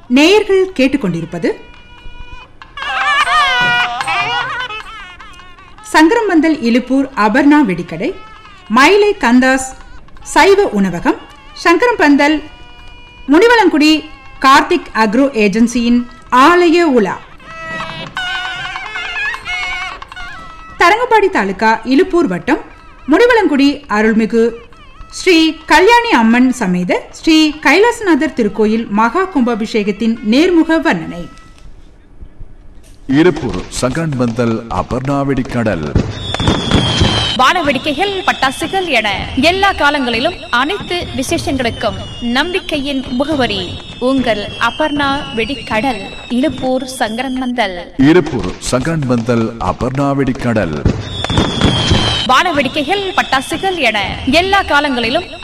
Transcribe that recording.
நேயர்கள் கேட்டுக்கொண்டிருப்பது சங்கரம்பந்தல் இலுப்பூர் அபர்ணா வெடிக்கடை மயிலை கந்தாஸ் சைவ உணவகம் சங்கரம்பந்தல் முனிவலங்குடி கார்த்திக் அக்ரோ ஏஜென்சியின் ஆலய உலா தரங்கம்பாடி தாலுகா இலுப்பூர் வட்டம் முடிவலங்குடி அருள்மிகு ஸ்ரீ கல்யாணி அம்மன் சமேத ஸ்ரீ கைலாசநாதர் திருக்கோயில் மகா கும்பாபிஷேகத்தின் நேர்முக வர்ணனை இருப்பூர் சங்கரன்பந்தல் அபர்ணாவெடி கடல் வானவேடிக்கைகள் பட்டாசுகள் என எல்லா காலங்களிலும் அனைத்து விசேஷங்களுக்கும் நம்பிக்கையின் முகவரி உங்கள் அபர்ணா வெடிக்கடல் இழுப்பூர் சங்கரன்மந்தல் இருப்பூர் சங்கரன்பந்தல் அபர்ணாவெடி கடல் வானவேடிக்கைகள் பட்டாசுகள் என எல்லா காலங்களிலும்